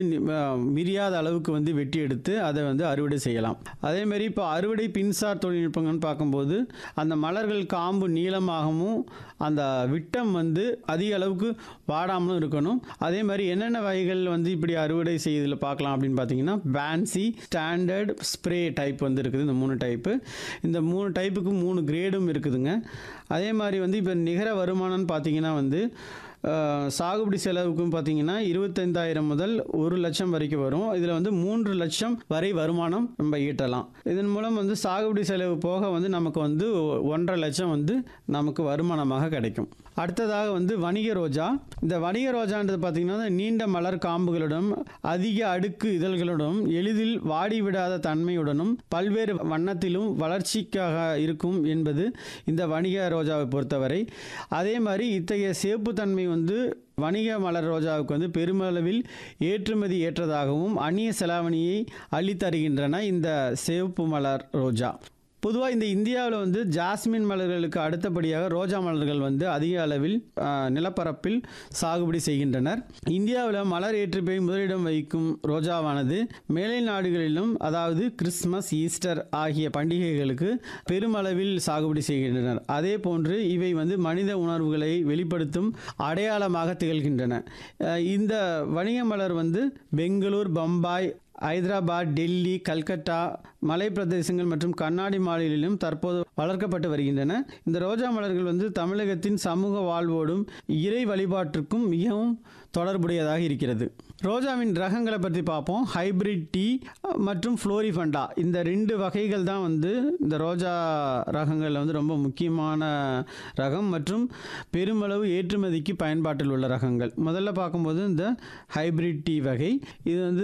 அஹ், மிரியாத அளவுக்கு வந்து வெட்டி எடுத்து அதை வந்து அறுவடை செய்யலாம் அதே மாதிரி இப்போ அறுவடை பின்சார் தொழில்நுட்பங்கள்னு பார்க்கும்போது அந்த மலர்கள் காம்பு நீளமாகவும் அந்த விட்டம் வந்து அதிக அளவுக்கு வாடாமலும் இருக்கணும் அதே மாதிரி என்னென்ன வகைகள் வந்து இப்படி அறுவடை செய்யறதுல பார்க்கலாம் அப்படின்னு பார்த்தீங்கன்னா பேன்சி ஸ்டாண்டர்ட் ஸ்ப்ரே டைப் வந்து இருக்குது இந்த மூணு டைப்பு இந்த மூணு டைப்புக்கு மூணு கிரேடும் இருக்குதுங்க அதே மாதிரி வந்து இப்போ நிகர வருமானம்னு பார்த்தீங்கன்னா வந்து அஹ், சாகுபடி செலவுக்கும் பார்த்தீங்கன்னா இருபத்தைந்தாயிரம் முதல் ஒரு லட்சம் வரைக்கும் வரும் இதில் வந்து மூன்று லட்சம் வரை வருமானம் நம்ம ஈட்டலாம் இதன் மூலம் வந்து சாகுபடி செலவு போக வந்து நமக்கு வந்து ஒன்றரை லட்சம் வந்து நமக்கு வருமானமாக கிடைக்கும் அடுத்ததாக வந்து வணிக ரோஜா இந்த வணிக ரோஜான்றது பார்த்தீங்கன்னா நீண்ட மலர் காம்புகளுடன் அதிக அடுக்கு இதழ்களுடன் எளிதில் வாடிவிடாத தன்மையுடனும் பல்வேறு வண்ணத்திலும் வளர்ச்சிக்காக இருக்கும் என்பது இந்த வணிக ரோஜாவை பொறுத்தவரை அதே மாதிரி இத்தகைய சேப்புத்தன்மை வந்து வணிக மலர் ரோஜாவுக்கு வந்து பெருமளவில் ஏற்றுமதி ஏற்றதாகவும் அந்நிய செலாவணியை அள்ளித்தருகின்றன இந்த சிவப்பு மலர் ரோஜா பொதுவாக இந்த இந்தியாவில் வந்து ஜாஸ்மின் மலர்களுக்கு அடுத்தபடியாக ரோஜா மலர்கள் வந்து அதிக அளவில் ஆ, நிலப்பரப்பில் சாகுபடி செய்கின்றனர் இந்தியாவில் மலர் ஏற்றுப்பை முதலிடம் வகிக்கும் ரோஜாவானது மேலை நாடுகளிலும் அதாவது கிறிஸ்மஸ் ஈஸ்டர் ஆகிய பண்டிகைகளுக்கு பெருமளவில் சாகுபடி செய்கின்றனர் அதே போன்று இவை வந்து மனித உணர்வுகளை வெளிப்படுத்தும் அடையாளமாக திகழ்கின்றன அஹ் இந்த வணிக மலர் வந்து பெங்களூர் பம்பாய் ஹைதராபாத் டெல்லி கல்கத்தா மலை பிரதேசங்கள் மற்றும் கண்ணாடி மாநிலிலும் தற்போது வளர்க்கப்பட்டு வருகின்றன இந்த ரோஜா மலர்கள் வந்து தமிழகத்தின் சமூக வாழ்வோடும் இறை வழிபாட்டிற்கும் மிகவும் தொடர்புடையதாக இருக்கிறது ரோஜாவின் ரகங்களை பற்றி பார்ப்போம் ஹைபிரிட் டீ மற்றும் ஃப்ளோரிஃபண்டா இந்த ரெண்டு வகைகள் தான் வந்து இந்த ரோஜா ரகங்களில் வந்து ரொம்ப முக்கியமான ரகம் மற்றும் பெருமளவு ஏற்றுமதிக்கு பயன்பாட்டில் உள்ள ரகங்கள் முதல்ல பார்க்கும்போது இந்த ஹைபிரிட் டீ வகை இது வந்து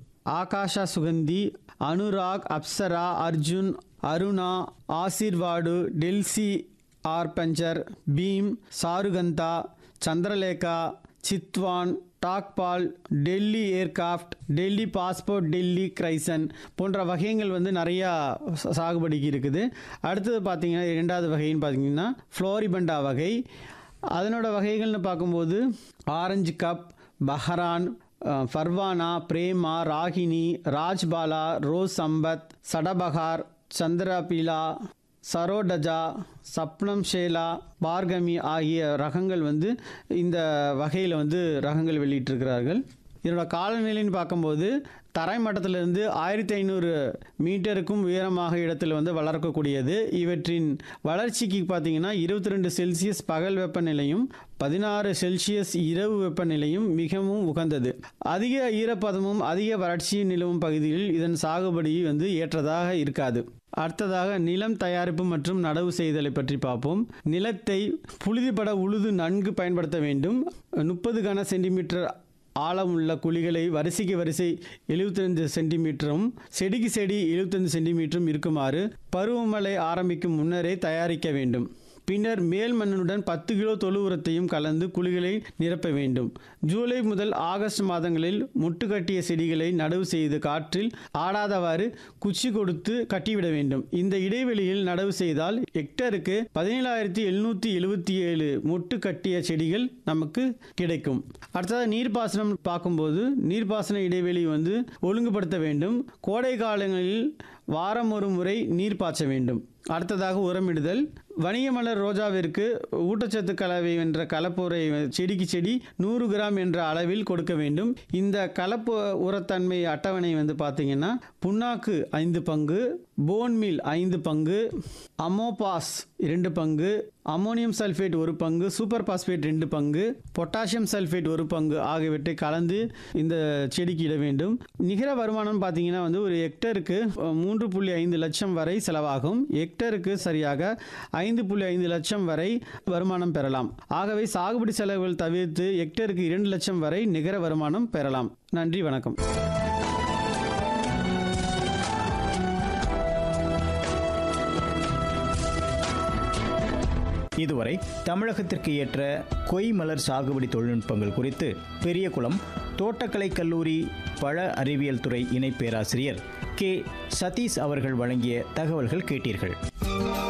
ஆகாஷா சுகந்தி அனுராக் அப்சரா அர்ஜுன் அருணா ஆசீர்வாடு டெல்சி ஆர்பஞ்சர் பீம் சாருகந்தா சந்திரலேகா சித்வான் டாக்பால் டெல்லி ஏர்கிராஃப்ட் டெல்லி பாஸ்போர்ட் டெல்லி கிரைசன் போன்ற வகைகள் வந்து நிறையா சா- சாகுபடிக்கு இருக்குது அடுத்தது பார்த்தீங்கன்னா இரண்டாவது வகைன்னு பார்த்தீங்கன்னா ஃப்ளோரிபண்டா வகை அதனோட வகைகள்னு பார்க்கும்போது ஆரஞ்சு கப் பஹரான் அஹ், ஃபர்வானா பிரேமா ராகினி ராஜ்பாலா ரோஸ் சம்பத் சடபகார் சந்திரபீலா சரோடஜா சப்னம் ஷேலா பார்கமி ஆகிய ரகங்கள் வந்து இந்த வகையில் வந்து ரகங்கள் வெளியிட்டிருக்கிறார்கள் இதனோட காலநிலைன்னு பார்க்கும்போது தரை மட்டத்திலிருந்து ஆயிரத்தி ஐநூறு மீட்டருக்கும் உயரமாக இடத்தில் வந்து வளர்க்கக்கூடியது இவற்றின் வளர்ச்சிக்கு பார்த்தீங்கன்னா இருபத்தி ரெண்டு செல்சியஸ் பகல் வெப்பநிலையும் பதினாறு செல்சியஸ் இரவு வெப்பநிலையும் மிகவும் உகந்தது அதிக ஈரப்பதமும் அதிக வறட்சி நிலவும் பகுதியில் இதன் சாகுபடி வந்து ஏற்றதாக இருக்காது அடுத்ததாக நிலம் தயாரிப்பு மற்றும் நடவு செய்தலை பற்றி பார்ப்போம் நிலத்தை புழுதிப்பட உழுது நன்கு பயன்படுத்த வேண்டும் முப்பது கன சென்டிமீட்டர் ஆழமுள்ள குழிகளை வரிசைக்கு வரிசை 75 சென்டிமீட்டரும் செடிக்கு செடி 75 சென்டிமீட்டரும் இருக்குமாறு பருவமழை ஆரம்பிக்கும் முன்னரே தயாரிக்க வேண்டும் பின்னர் மேல் மண்ணுடன் பத்து கிலோ தொழு உரத்தையும் கலந்து குழிகளை நிரப்ப வேண்டும் ஜூலை முதல் ஆகஸ்ட் மாதங்களில் முட்டு கட்டிய செடிகளை நடவு செய்து காற்றில் ஆடாதவாறு குச்சி கொடுத்து கட்டிவிட வேண்டும் இந்த இடைவெளியில் நடவு செய்தால் ஹெக்டருக்கு பதினேழாயிரத்தி எழுநூற்றி எழுபத்தி ஏழு முட்டு கட்டிய செடிகள் நமக்கு கிடைக்கும் அடுத்ததாக நீர்ப்பாசனம் பார்க்கும்போது நீர்ப்பாசன இடைவெளி வந்து ஒழுங்குபடுத்த வேண்டும் கோடை காலங்களில் வாரம் ஒரு முறை நீர் பாய்ச்ச வேண்டும் அடுத்ததாக உரமிடுதல் வணிக மலர் ரோஜாவிற்கு ஊட்டச்சத்து கலவை என்ற கலப்புரை செடிக்கு செடி நூறு கிராம் என்ற அளவில் கொடுக்க வேண்டும் இந்த கலப்பு உரத்தன்மை அட்டவணை வந்து பார்த்தீங்கன்னா புண்ணாக்கு ஐந்து பங்கு போன்மில் ஐந்து பங்கு அமோபாஸ் இரண்டு பங்கு அம்மோனியம் சல்ஃபேட் ஒரு பங்கு சூப்பர் பாஸ்பேட் ரெண்டு பங்கு பொட்டாசியம் சல்ஃபேட் ஒரு பங்கு ஆகியவற்றை கலந்து இந்த செடிக்கு இட வேண்டும் நிகர வருமானம் பார்த்தீங்கன்னா வந்து ஒரு ஹெக்டருக்கு அஹ், மூன்று புள்ளி ஐந்து லட்சம் வரை செலவாகும் ஹெக்டருக்கு சரியாக ஐந்து புள்ளி ஐந்து லட்சம் வரை வருமானம் பெறலாம் ஆகவே சாகுபடி செலவுகள் தவிர்த்து ஹெக்டருக்கு இரண்டு லட்சம் வரை நிகர வருமானம் பெறலாம் நன்றி வணக்கம் இதுவரை தமிழகத்திற்கு ஏற்ற கொய் மலர் சாகுபடி தொழில்நுட்பங்கள் குறித்து பெரியகுளம் தோட்டக்கலை கல்லூரி பழ அறிவியல் துறை இணை பேராசிரியர் கே சதீஷ் அவர்கள் வழங்கிய தகவல்கள் கேட்டீர்கள்